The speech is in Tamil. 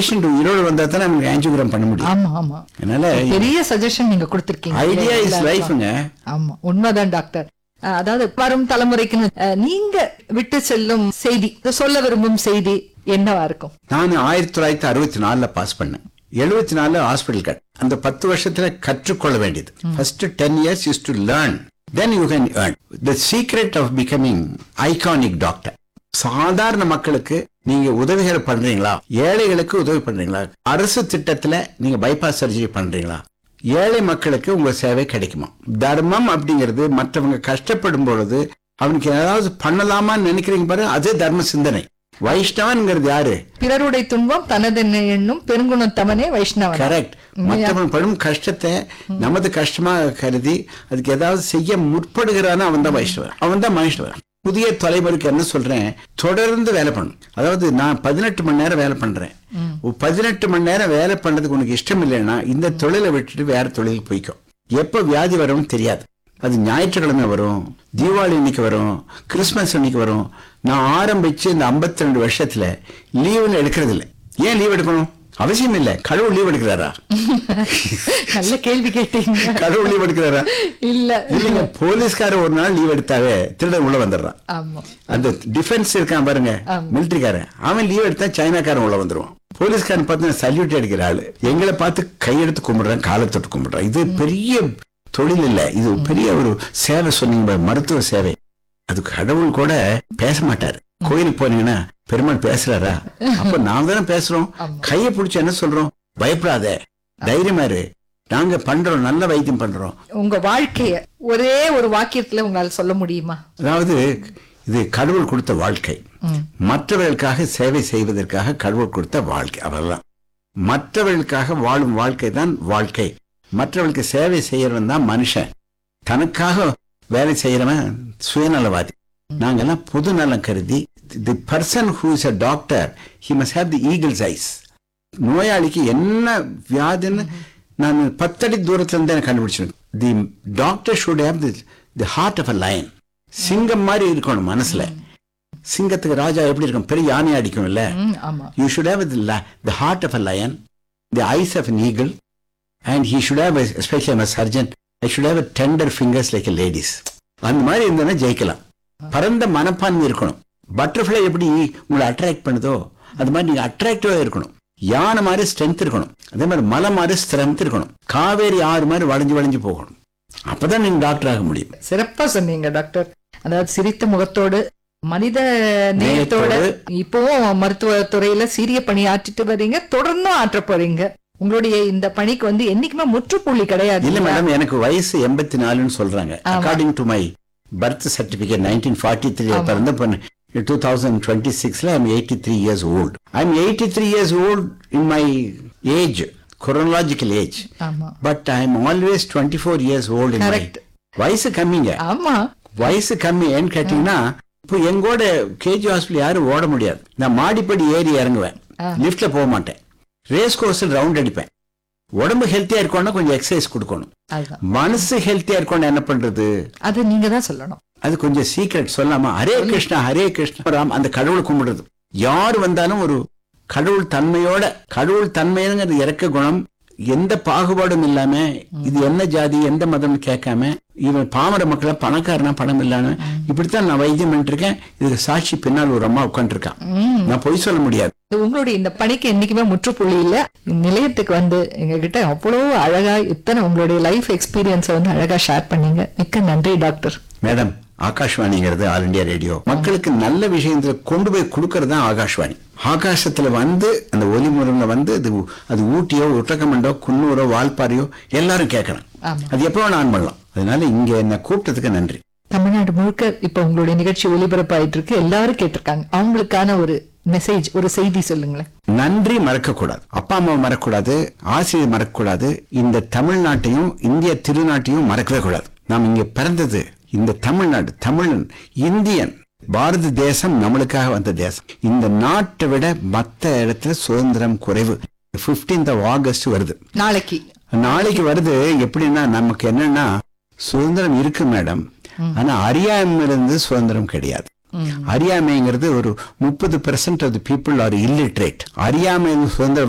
பேஷண்ட் உயிரோடு வந்தா தான் நமக்கு ஆன்ஜியோகிராம் பண்ண முடியும் ஆமா ஆமா அதனால பெரிய சஜஷன் நீங்க கொடுத்திருக்கீங்க ஐடியா இஸ் எல்லாருக்கும். லைஃப்ங்க ஆமா உண்மைதான் டாக்டர் அஹ், அதாவது வரும் தலைமுறைக்கு அஹ், நீங்க விட்டு செல்லும் செய்தி சொல்ல விரும்பும் செய்தி என்னவா இருக்கும் நான் ஆயிரத்தி தொள்ளாயிரத்தி அறுபத்தி நாலுல பாஸ் பண்ணேன் எழுபத்தி நாலுல ஹாஸ்பிட்டல் கட் அந்த பத்து வருஷத்துல கற்றுக்கொள்ள வேண்டியது first ten years use to learn then you can earn the secret of becoming iconic doctor சாதாரண மக்களுக்கு நீங்க உதவிகள் பண்றீங்களா ஏழைகளுக்கு உதவி பண்றீங்களா அரசு திட்டத்துல நீங்க பைபாஸ் சர்ஜரி பண்றீங்களா ஏழை மக்களுக்கு உங்க சேவை கிடைக்குமா தர்மம் அப்படிங்கிறது மற்றவங்க கஷ்டப்படும் பொழுது அவனுக்கு ஏதாவது பண்ணலாமான்னு நினைக்கிறீங்க பாரு அதே தர்ம சிந்தனை வைஷ்ணவன்ங்கிறது யாரு பிறருடைய துன்பம் தனதென்ன எண்ணும் பெருங்குணம் தமனே வைஷ்ணவன் கரெக்ட் மற்றவன் படும் கஷ்டத்தை நமது கஷ்டமா கருதி அதுக்கு ஏதாவது செய்ய முற்படுகிறான்னு அவன் தான் வைஷ்ணவன் அவன் தான் வைஷ்ணவன் புதிய தலைமுறைக்கு என்ன சொல்றேன் தொடர்ந்து வேலை பண்ணும் அதாவது நான் பதினெட்டு மணி நேரம் வேலை பண்றேன் பதினெட்டு மணி நேரம் வேலை பண்றதுக்கு உனக்கு இஷ்டம் இல்லைன்னா இந்த தொழிலை விட்டுட்டு வேற தொழிலுக்கு போய்க்கும் எப்ப வியாதி வரும்னு தெரியாது அது ஞாயிற்றுக்கிழமை வரும் தீபாவளி இன்னைக்கு வரும் கிறிஸ்மஸ் அன்னைக்கு வரும் நான் ஆரம்பிச்சு இந்த 52 ரெண்டு வருஷத்துல லீவுன்னு எடுக்கிறது இல்லை ஏன் லீவ் எடுக்கணும் அவசியம் இல்லை கடவுள் லீவ் எடுக்கிறாரா நல்ல கேள்வி கேட்டீங்க கடவுள் லீவ் எடுக்கிறாரா இல்ல இல்லைங்க போலீஸ்காரன் ஒரு நாள் லீவ் எடுத்தாவே திருடன் உள்ள வந்துடுறான் ஆமா அந்த டிஃபென்ஸ் இருக்கான் பாருங்க ஆமா. மிலிட்டரிக்காரன் அவன் லீவ் எடுத்தா சைனாக்காரன் உள்ள வந்துருவான் போலீஸ்காரன் பார்த்து சல்யூட் அடிக்கிற ஆளு எங்களை பார்த்து கையெடுத்து கும்பிடுறான் காலை தொட்டு கும்பிடுறான் இது பெரிய தொழில் இல்ல இது பெரிய ஒரு சேவை சொன்னீங்க பாரு, மருத்துவ சேவை அது கடவுள் கூட பேச மாட்டாரு கோயிலுக்கு போனீங்கன்னா பெருமாள் பேசுறாரா அப்ப நாம தானே பேசுறோம் ஆமா. கையை பிடிச்சு என்ன சொல்றோம் பயப்படாத தைரியமா இரு நாங்க பண்றோம் நல்ல வைத்தியம் பண்றோம் உங்க வாழ்க்கைய ஒரே ஒரு வாக்கியத்துல உங்களால சொல்ல முடியுமா அதாவது இது கடவுள் கொடுத்த வாழ்க்கை ம். மற்றவர்களுக்காக சேவை செய்வதற்காக கடவுள் கொடுத்த வாழ்க்கை அவ்வளவுதான் மற்றவர்களுக்காக வாழும் வாழ்க்கை தான் வாழ்க்கை மற்றவர்களுக்கு சேவை செய்யறவன் தான் மனுஷன் தனக்காக வேலை செய்யறவன் சுயநலவாதி நாங்கெல்லாம் பொது நலம் கருதி the person who is a doctor he must have the eagle's eyes நோயாளிக்கு என்ன வியாதின்னு நான் பத்தடி தூரத்துல இருந்து எனக்கு கண்டுபிடிச்சேன் the doctor should have the the heart of a lion சிங்கம் மாதிரி இருக்கணும் மனசுல சிங்கத்துக்கு ராஜா எப்படி இருக்கும் பெரிய யானை அடிக்கும் இல்ல ம், ஆமா you should have the heart of a lion the eyes of an eagle and he should have a- especially I'm a surgeon I should have a tender fingers like a ladies அந்த மாதிரி இருந்தோன்னா ஜெயிக்கலாம் பரந்த மனப்பான்மை இருக்கணும் பட்டர்ஃப்ளை எப்படி உங்களை அட்ராக்ட் பண்ணுதோ அது மாதிரி நீங்க அட்ராக்டிவா இருக்கணும் யானை மாதிரி ஸ்ட்ரென்த் இருக்கணும் அதே மாதிரி மலை மாதிரி ஸ்ட்ரென்த் இருக்கணும் காவேரி ஆறு மாதிரி வளைஞ்சு வளைஞ்சு போகணும் அப்பதான் நீங்க டாக்டர் ஆக முடியும் சிறப்பா சொன்னீங்க டாக்டர் அதாவது சிரித்த முகத்தோடு மனித நேயத்தோட நேயத்தோடு. இப்பவும் மருத்துவ துறையில சீரிய பணி ஆற்றிட்டு வர்றீங்க தொடர்ந்தும் ஆற்ற போறீங்க உங்களுடைய இந்த பணிக்கு வந்து என்னைக்குமே முற்றுப்புள்ளி கிடையாது இல்ல மேடம் எனக்கு வயசு எண்பத்தி நாலுன்னு சொல்றாங்க ஆமா. According to my birth certificate nineteen forty three பிறந்த பொண்ணு டூ தௌசண்ட் டுவெண்ட்டி சிக்ஸ்ல I'm eighty three years old I'm eighty three years old in my age chronological age ஆமா but I am always twenty four years old in my Correct. வயசு கம்மிங்க ஆமா வயசு கம்மி ஏன்னு கேட்டீங்கன்னா இப்போ எங்கோட கேஜி ஹாஸ்பிட்டல் யாரும் ஓட முடியாது நான் மாடிப்படி ஏறி இறங்குவேன் லிஃப்ட்ல போக மாட்டேன் ரேஸ் கோர்ஸில் ரவுண்ட் அடிப்பேன் உடம்பு ஹெல்த்தியா இருக்கணும்னா கொஞ்சம் எக்ஸசைஸ் கொடுக்கணும் அதுதான் மனசு ஹெல்த்தியா இருக்கணும் என்ன பண்றது அது நீங்க தான் சொல்லணும் அது கொஞ்சம் சீக்ரெட் சொல்லாம ஹரே கிருஷ்ணா ஹரே கிருஷ்ணா ராம் அந்த கடவுளை கும்பிடுறது யார் வந்தாலும் ஒரு கடவுள் தன்மையோட கடவுள் தன்மைங்கிறது இறக்க குணம் எந்த பாகுபாடும் இல்லாம இது என்ன ஜாதி எந்த மதம் கேட்காம இவன் பாமர மக்களை பணக்காரனா பணம் இல்லாம இப்படித்தான் நான் வைத்தியம் பண்ணிட்டு இருக்கேன் இதுக்கு சாட்சி பின்னால் ஒரு அம்மா உட்காந்துருக்கான் நான் பொய் சொல்ல முடியாது இது உங்களுடைய இந்த பணிக்கு என்னைக்குமே முற்றுப்புள்ளி இல்ல நிலையத்துக்கு வந்து எங்க கிட்ட அவ்வளவு அழகா இத்தனை உங்களுடைய லைஃப் எக்ஸ்பீரியன்ஸை வந்து அழகா ஷேர் பண்ணீங்க மிக்க நன்றி டாக்டர் மேடம் ஆகாஷ்வாணிங்கிறது ஆல் இந்தியா ரேடியோ மக்களுக்கு நல்ல விஷயங்களை கொண்டு போய் கொடுக்கறது தான் ஆகாஷ்வாணி ஆகாசத்துல வந்து அந்த ஒலி முறையில வந்து அது அது ஊட்டியோ உட்டகமண்டோ குன்னூரோ வால்பாறையோ எல்லாரும் கேட்கணும் ஆமா. அது எப்போ வேணா ஆன் பண்ணலாம் அதனால இங்க என்ன கூப்பிட்டதுக்கு நன்றி தமிழ்நாடு முழுக்க இப்ப உங்களுடைய நிகழ்ச்சி ஒளிபரப்பாயிட்டு இருக்கு எல்லாரும் கேட்டிருக்காங்க அவங்களுக்கான ஒரு மெசேஜ் ஒரு செய்தி சொல்லுங்களேன் நன்றி மறக்கக்கூடாது அப்பா அம்மா மறக்கக்கூடாது ஆசிரியர் மறக்கக்கூடாது இந்த தமிழ்நாட்டையும் இந்திய திருநாட்டையும் மறக்கவே கூடாது நாம் இங்க பிறந்தது இந்த தமிழ்நாடு தமிழன் இந்தியன் பாரத தேசம் நம்மளுக்காக வந்த தேசம் இந்த நாட்டை விட மத்த இடத்துல சுதந்திரம் குறைவு 15th ஆஃப் ஆகஸ்ட் வருது நாளைக்கு நாளைக்கு வருது எப்படின்னா நமக்கு என்னன்னா சுதந்திரம் இருக்கு மேடம் ஆனா அறியாமையிலிருந்து சுதந்திரம் கிடையாது அறியாமைங்கிறது ஒரு முப்பது percent of the people are illiterate அறியாமை சுதந்திரம்